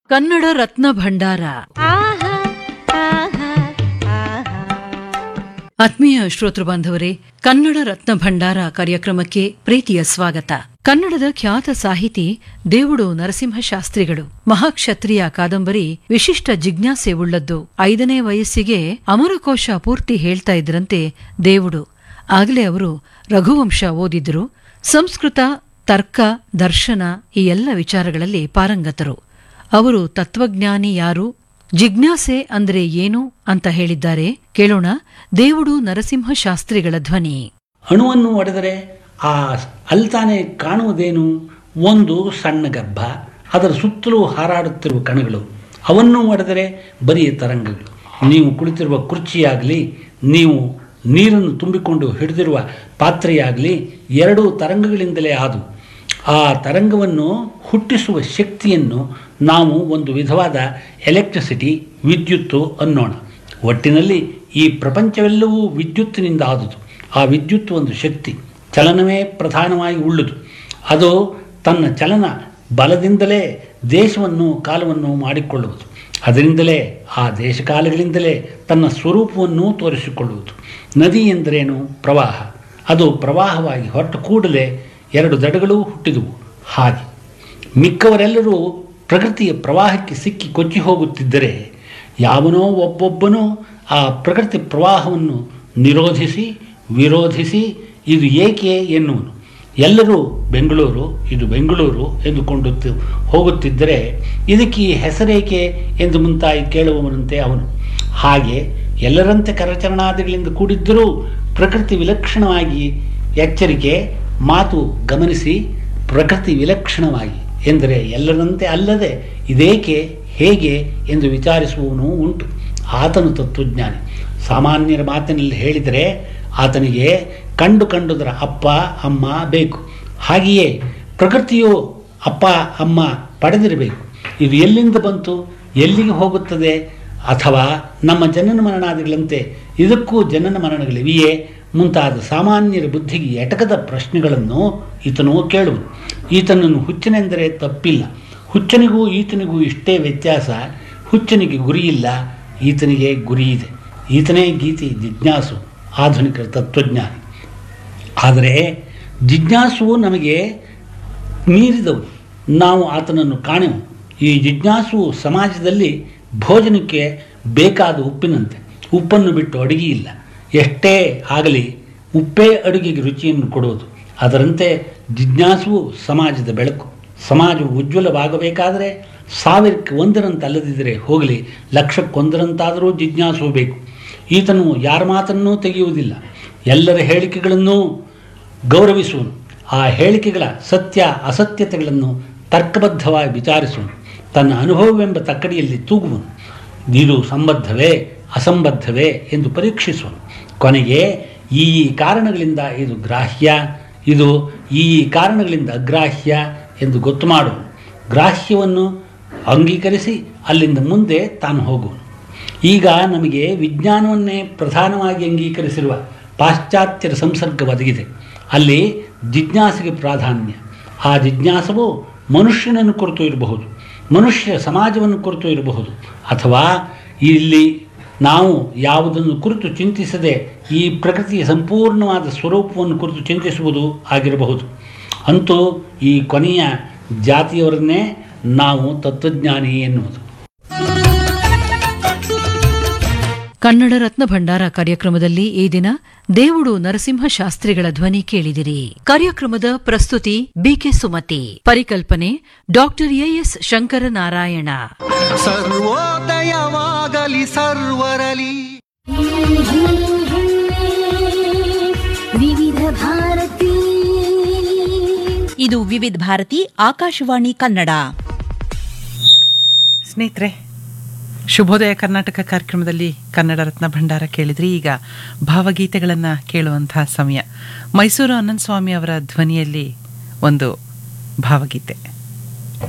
ಕನ್ನಡ ರತ್ನ ಭಂಡಾರ ಆತ್ಮೀಯ ಶ್ರೋತೃ ಬಾಂಧವರೇ ಕನ್ನಡ ರತ್ನ ಭಂಡಾರ ಕಾರ್ಯಕ್ರಮಕ್ಕೆ ಪ್ರೀತಿಯ ಸ್ವಾಗತ ಕನ್ನಡದ ಖ್ಯಾತ ಸಾಹಿತಿ ದೇವುಡು ನರಸಿಂಹಶಾಸ್ತ್ರಿಗಳು ಮಹಾಕ್ಷತ್ರಿಯ ಕಾದಂಬರಿ ವಿಶಿಷ್ಟ ಜಿಜ್ಞಾಸೆ ಉಳ್ಳದ್ದು ಐದನೇ ವಯಸ್ಸಿಗೆ ಅಮರಕೋಶ ಪೂರ್ತಿ ಹೇಳ್ತಾ ಇದ್ರಂತೆ ದೇವುಡು ಆಗಲೇ ಅವರು ರಘುವಂಶ ಓದಿದ್ರು ಸಂಸ್ಕೃತ ತರ್ಕ ದರ್ಶನ ಈ ಎಲ್ಲ ವಿಚಾರಗಳಲ್ಲಿ ಪಾರಂಗತರು ಅವರು ತತ್ವಜ್ಞಾನಿ ಯಾರು ಜಿಜ್ಞಾಸೆ ಅಂದ್ರೆ ಏನು ಅಂತ ಹೇಳಿದ್ದಾರೆ ಕೇಳೋಣ ದೇವುಡು ನರಸಿಂಹಶಾಸ್ತ್ರಿಗಳ ಧ್ವನಿ ಅಣುವನ್ನು ಒಡೆದರೆ ಆ ಅಲ್ತಾನೆ ಕಾಣುವುದೇನು ಒಂದು ಸಣ್ಣ ಗರ್ಭ ಅದರ ಸುತ್ತಲೂ ಹಾರಾಡುತ್ತಿರುವ ಕಣಗಳು ಅವನ್ನು ಒಡೆದರೆ ಬರೀ ತರಂಗಗಳು ನೀವು ಕುಳಿತಿರುವ ಕುರ್ಚಿಯಾಗಲಿ ನೀವು ನೀರನ್ನು ತುಂಬಿಕೊಂಡು ಹಿಡಿದಿರುವ ಪಾತ್ರೆಯಾಗಲಿ ಎರಡೂ ತರಂಗಗಳಿಂದಲೇ ಆದು ಆ ತರಂಗವನ್ನು ಹುಟ್ಟಿಸುವ ಶಕ್ತಿಯನ್ನು ನಾವು ಒಂದು ವಿಧವಾದ ಎಲೆಕ್ಟ್ರಿಸಿಟಿ ವಿದ್ಯುತ್ತು ಅನ್ನೋಣ ಒಟ್ಟಿನಲ್ಲಿ ಈ ಪ್ರಪಂಚವೆಲ್ಲವೂ ವಿದ್ಯುತ್ತಿನಿಂದ ಆದುದು ಆ ವಿದ್ಯುತ್ ಒಂದು ಶಕ್ತಿ ಚಲನವೇ ಪ್ರಧಾನವಾಗಿ ಉಳ್ಳುದು ಅದು ತನ್ನ ಚಲನ ಬಲದಿಂದಲೇ ದೇಶವನ್ನು ಕಾಲವನ್ನು ಮಾಡಿಕೊಳ್ಳುವುದು ಅದರಿಂದಲೇ ಆ ದೇಶಕಾಲಗಳಿಂದಲೇ ತನ್ನ ಸ್ವರೂಪವನ್ನು ತೋರಿಸಿಕೊಳ್ಳುವುದು ನದಿ ಎಂದರೇನು ಪ್ರವಾಹ ಅದು ಪ್ರವಾಹವಾಗಿ ಹೊರಟ ಕೂಡಲೇ ಎರಡು ದಡಗಳೂ ಹುಟ್ಟಿದುವು ಹಾಗೆ ಮಿಕ್ಕವರೆಲ್ಲರೂ ಪ್ರಕೃತಿಯ ಪ್ರವಾಹಕ್ಕೆ ಸಿಕ್ಕಿ ಕೊಚ್ಚಿ ಹೋಗುತ್ತಿದ್ದರೆ ಯಾವನೋ ಒಬ್ಬೊಬ್ಬನೂ ಆ ಪ್ರಕೃತಿ ಪ್ರವಾಹವನ್ನು ನಿರೋಧಿಸಿ ವಿರೋಧಿಸಿ ಇದು ಏಕೆ ಎನ್ನುವನು ಎಲ್ಲರೂ ಬೆಂಗಳೂರು ಇದು ಬೆಂಗಳೂರು ಎಂದುಕೊಂಡು ಹೋಗುತ್ತಿದ್ದರೆ ಇದಕ್ಕೆ ಈ ಹೆಸರೇಕೆ ಎಂದು ಮುಂತಾಗಿ ಕೇಳುವವನಂತೆ ಅವನು ಹಾಗೆ ಎಲ್ಲರಂತೆ ಕರಚರಣಾದಿಗಳಿಂದ ಕೂಡಿದ್ದರೂ ಪ್ರಕೃತಿ ವಿಲಕ್ಷಣವಾಗಿ ಎಚ್ಚರಿಕೆ ಮಾತು ಗಮನಿಸಿ ಪ್ರಕೃತಿ ವಿಲಕ್ಷಣವಾಗಿ ಎಂದರೆ ಎಲ್ಲರಂತೆ ಅಲ್ಲದೆ ಇದೇಕೆ ಹೇಗೆ ಎಂದು ವಿಚಾರಿಸುವವನು ಉಂಟು ಆತನು ತತ್ವಜ್ಞಾನಿ ಸಾಮಾನ್ಯರ ಮಾತಿನಲ್ಲಿ ಹೇಳಿದರೆ ಆತನಿಗೆ ಕಂಡು ಕಂಡುದರ ಅಪ್ಪ ಅಮ್ಮ ಬೇಕು ಹಾಗೆಯೇ ಪ್ರಕೃತಿಯು ಅಪ್ಪ ಅಮ್ಮ ಪಡೆದಿರಬೇಕು ಇದು ಎಲ್ಲಿಂದ ಬಂತು ಎಲ್ಲಿಗೆ ಹೋಗುತ್ತದೆ ಅಥವಾ ನಮ್ಮ ಜನನ ಮರಣಾದಿಗಳಂತೆ ಇದಕ್ಕೂ ಜನನ ಮರಣಗಳಿವೆಯೇ ಮುಂತಾದ ಸಾಮಾನ್ಯರ ಬುದ್ಧಿಗೆ ಎಟಕದ ಪ್ರಶ್ನೆಗಳನ್ನು ಈತನು ಕೇಳುವುದು ಈತನನ್ನು ಹುಚ್ಚನೆಂದರೆ ತಪ್ಪಿಲ್ಲ ಹುಚ್ಚನಿಗೂ ಈತನಿಗೂ ಇಷ್ಟೇ ವ್ಯತ್ಯಾಸ ಹುಚ್ಚನಿಗೆ ಗುರಿಯಿಲ್ಲ ಈತನಿಗೆ ಗುರಿ ಇದೆ ಈತನೇ ಗೀತಿ ಜಿಜ್ಞಾಸು ಆಧುನಿಕ ತತ್ವಜ್ಞಾನಿ ಆದರೆ ಜಿಜ್ಞಾಸು ನಮಗೆ ಮೀರಿದವು ನಾವು ಆತನನ್ನು ಕಾಣೆವು ಈ ಜಿಜ್ಞಾಸು ಸಮಾಜದಲ್ಲಿ ಭೋಜನಕ್ಕೆ ಬೇಕಾದ ಉಪ್ಪಿನಂತೆ ಉಪ್ಪನ್ನು ಬಿಟ್ಟು ಅಡುಗೆ ಇಲ್ಲ ಎಷ್ಟೇ ಆಗಲಿ ಉಪ್ಪೇ ಅಡುಗೆಗೆ ರುಚಿಯನ್ನು ಕೊಡುವುದು ಅದರಂತೆ ಜಿಜ್ಞಾಸುವು ಸಮಾಜದ ಬೆಳಕು ಸಮಾಜವು ಉಜ್ವಲವಾಗಬೇಕಾದರೆ ಸಾವಿರಕ್ಕೆ ಒಂದರಂತಲ್ಲದಿದ್ದರೆ ಹೋಗಲಿ ಲಕ್ಷಕ್ಕೊಂದರಂತಾದರೂ ಜಿಜ್ಞಾಸು ಬೇಕು ಈತನು ಯಾರ ಮಾತನ್ನೂ ತೆಗೆಯುವುದಿಲ್ಲ ಎಲ್ಲರ ಹೇಳಿಕೆಗಳನ್ನೂ ಗೌರವಿಸುವನು ಆ ಹೇಳಿಕೆಗಳ ಸತ್ಯ ಅಸತ್ಯತೆಗಳನ್ನು ತರ್ಕಬದ್ಧವಾಗಿ ವಿಚಾರಿಸುವನು ತನ್ನ ಅನುಭವವೆಂಬ ತಕ್ಕಡಿಯಲ್ಲಿ ತೂಗುವನು ಇದು ಸಂಬದ್ಧವೇ ಅಸಂಬದ್ಧವೇ ಎಂದು ಪರೀಕ್ಷಿಸುವನು ಕೊನೆಗೆ ಈ ಕಾರಣಗಳಿಂದ ಇದು ಗ್ರಾಹ್ಯ ಇದು ಈ ಕಾರಣಗಳಿಂದ ಅಗ್ರಾಹ್ಯ ಎಂದು ಗೊತ್ತು ಮಾಡುವನು ಗ್ರಾಹ್ಯವನ್ನು ಅಂಗೀಕರಿಸಿ ಅಲ್ಲಿಂದ ಮುಂದೆ ತಾನು ಹೋಗುವನು ಈಗ ನಮಗೆ ವಿಜ್ಞಾನವನ್ನೇ ಪ್ರಧಾನವಾಗಿ ಅಂಗೀಕರಿಸಿರುವ ಪಾಶ್ಚಾತ್ಯರ ಸಂಸರ್ಗ ಒದಗಿದೆ ಅಲ್ಲಿ ಜಿಜ್ಞಾಸೆಗೆ ಪ್ರಾಧಾನ್ಯ ಆ ಜಿಜ್ಞಾಸವು ಮನುಷ್ಯನನ್ನು ಕುರಿತು ಇರಬಹುದು ಮನುಷ್ಯ ಸಮಾಜವನ್ನು ಕುರಿತು ಇರಬಹುದು ಅಥವಾ ಇಲ್ಲಿ ನಾವು ಯಾವುದನ್ನು ಕುರಿತು ಚಿಂತಿಸದೆ ಈ ಪ್ರಕೃತಿಯ ಸಂಪೂರ್ಣವಾದ ಸ್ವರೂಪವನ್ನು ಕುರಿತು ಚಿಂತಿಸುವುದು ಆಗಿರಬಹುದು ಅಂತೂ ಈ ಕೊನೆಯ ಜಾತಿಯವರನ್ನೇ ನಾವು ತತ್ವಜ್ಞಾನಿ ಎನ್ನುವುದು ಕನ್ನಡ ರತ್ನ ಭಂಡಾರ ಕಾರ್ಯಕ್ರಮದಲ್ಲಿ ಈ ದಿನ ದೇವುಡು ನರಸಿಂಹಶಾಸ್ತ್ರಿಗಳ ಧ್ವನಿ ಕೇಳಿದಿರಿ ಕಾರ್ಯಕ್ರಮದ ಪ್ರಸ್ತುತಿ ಬಿಕೆ ಸುಮತಿ ಪರಿಕಲ್ಪನೆ ಡಾಕ್ಟರ್ ಎಎಸ್ ಶಂಕರನಾರಾಯಣ ಸರ್ವೋದಯವಾಗಲಿ ಸರ್ವರಲಿ ವಿವಿಧ ಭಾರತಿ ಇದು ವಿವಿಧ ಭಾರತಿ ಆಕಾಶವಾಣಿ ಕನ್ನಡ ಸ್ನೇಹಿತರೆ ಶುಭೋದಯ ಕರ್ನಾಟಕ ಕಾರ್ಯಕ್ರಮದಲ್ಲಿ ಕನ್ನಡ ರತ್ನ ಭಂಡಾರ ಕೇಳಿದ್ರಿ ಈಗ ಭಾವಗೀತೆಗಳನ್ನು ಕೇಳುವಂತಹ ಸಮಯ ಮೈಸೂರು ಅನಂತ ಸ್ವಾಮಿ ಅವರ ಧ್ವನಿಯಲ್ಲಿ ಒಂದು ಭಾವಗೀತೆ